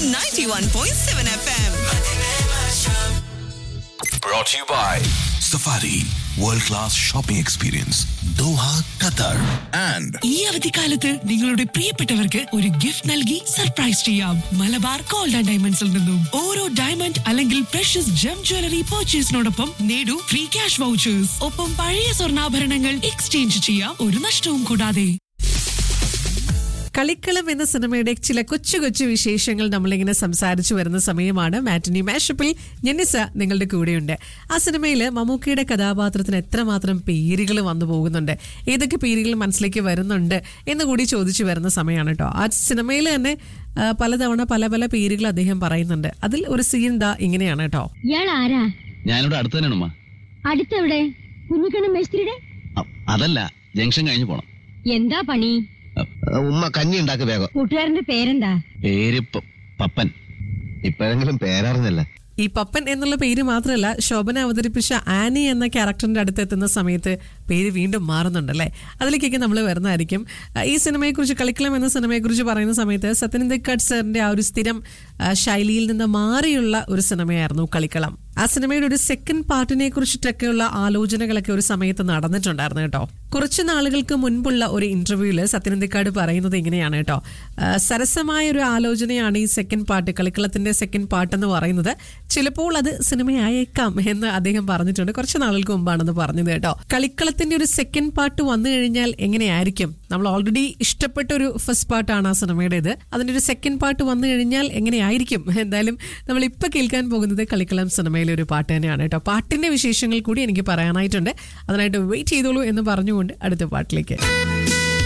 91.7 FM. Brought to you by Safari World Class Shopping Experience Doha, Qatar and ഈ അവധിക്കാലത്ത് നിങ്ങളുടെ പ്രിയപ്പെട്ടവർക്ക് ഒരു ഗിഫ്റ്റ് നൽകി സർപ്രൈസ് ചെയ്യാം മലബാർ ഗോൾഡ് ആൻഡ് ഡയമണ്ട്സിൽ നിന്നും ഓരോ ഡയമണ്ട് അല്ലെങ്കിൽ പ്രഷ്യസ് ജം ജ്വല്ലറി പർച്ചേസിനോടൊപ്പം നേടൂ ഫ്രീ ക്യാഷ് വൗച്ചേഴ്സ് ഒപ്പം പഴയ സ്വർണ്ണാഭരണങ്ങൾ എക്സ്ചേഞ്ച് ചെയ്യാം ഒരു നഷ്ടവും കൂടാതെ കളിക്കളം എന്ന സിനിമയുടെ ചില കൊച്ചു കൊച്ചു വിശേഷങ്ങൾ നമ്മളിങ്ങനെ സംസാരിച്ചു വരുന്ന സമയമാണ് മാറ്റിനി മാഷപ്പിൽ ഞെന്നിസ നിങ്ങളുടെ കൂടെയുണ്ട് ആ സിനിമയിൽ മമ്മൂക്കയുടെ കഥാപാത്രത്തിന് എത്രമാത്രം പേരുകൾ വന്നു പോകുന്നുണ്ട് ഏതൊക്കെ പേരുകൾ മനസ്സിലേക്ക് വരുന്നുണ്ട് എന്ന് കൂടി ചോദിച്ചു വരുന്ന സമയമാണ് കേട്ടോ ആ സിനിമയിൽ തന്നെ ആ, പലതവണ പല പല പേരുകൾ അദ്ദേഹം പറയുന്നുണ്ട് അതിൽ ഒരു സീൻ ദാ ഇങ്ങനെയാണ് കേട്ടോ ഇയാൾ ആരാ ഞാനിവിടെ അടുത്ത് തന്നെയാണ് ഉമ്മ അടുത്തെവിടെ കുഞ്ഞിക്കണ്ണൻ മേസ്ത്രിയുടെ അ- അതല്ല ജംഗ്ഷൻ കഴിഞ്ഞു പോണം എന്താ പണി ഉമ്മ കഞ്ഞി ഉണ്ടാക്ക് വേഗം കൂട്ടുകാരന്റെ പേരെന്താ പേര് പ- പപ്പൻ ഇപ്പോഴെങ്കിലും പേരറിഞ്ഞല്ല ഈ പപ്പൻ എന്നുള്ള പേര് മാത്രമല്ല ശോഭന അവതരിപ്പിച്ച ആനി എന്ന ക്യാരക്ടറിന്റെ അടുത്ത് എത്തുന്ന സമയത്ത് പേര് വീണ്ടും മാറുന്നുണ്ടല്ലേ അതിലേക്കൊക്കെ നമ്മൾ വരുന്നതായിരിക്കും ആ, ഈ സിനിമയെക്കുറിച്ച് കളിക്കളം എന്ന സിനിമയെക്കുറിച്ച് പറയുന്ന സമയത്ത് സത്യനന്ദിക്കട്ട് സാറിന്റെ ആ ഒരു സ്ഥിരം ആ, ശൈലിയിൽ നിന്ന് മാറിയുള്ള ഒരു സിനിമയായിരുന്നു കളിക്കളം ആ സിനിമയുടെ ഒരു സെക്കൻഡ് പാർട്ടിനെ കുറിച്ചിട്ടൊക്കെയുള്ള ആലോചനകളൊക്കെ ഒരു സമയത്ത് നടന്നിട്ടുണ്ടായിരുന്നു കേട്ടോ കുറച്ച് നാളുകൾക്ക് മുൻപുള്ള ഒരു ഇന്റർവ്യൂവിൽ സത്യനന്ദിക്കാട് പറയുന്നത് ഇങ്ങനെയാണ് കേട്ടോ ആ, സരസമായ ഒരു ആലോചനയാണ് ഈ സെക്കൻഡ് പാർട്ട് കളിക്കളത്തിന്റെ സെക്കൻഡ് പാർട്ട് എന്ന് പറയുന്നത് ചിലപ്പോൾ അത് സിനിമയായേക്കാം എന്ന് അദ്ദേഹം പറഞ്ഞിട്ടുണ്ട് കുറച്ച് നാളുകൾക്ക് മുമ്പാണെന്ന് പറഞ്ഞത് കേട്ടോ കളിക്കളത്തിന്റെ ഒരു സെക്കൻഡ് പാർട്ട് വന്നു കഴിഞ്ഞാൽ എങ്ങനെയായിരിക്കും നമ്മൾ ഓൾറെഡി ഇഷ്ടപ്പെട്ട ഒരു ഫസ്റ്റ് പാർട്ടാണ് ആ സിനിമയുടേത് അതിന്റെ ഒരു സെക്കൻഡ് പാർട്ട് വന്നു കഴിഞ്ഞാൽ എങ്ങനെയായിരിക്കും എന്തായാലും നമ്മൾ ഇപ്പൊ കേൾക്കാൻ പോകുന്നത് കളിക്കളം സിനിമയിലെ ഒരു പാട്ട് തന്നെയാണ് കേട്ടോ പാട്ടിന്റെ വിശേഷങ്ങൾ കൂടി എനിക്ക് പറയാനായിട്ടുണ്ട് അതിനായിട്ട് വെയിറ്റ് ചെയ്തോളൂ എന്ന് പറഞ്ഞുകൊണ്ട് അടുത്ത പാട്ടിലേക്ക്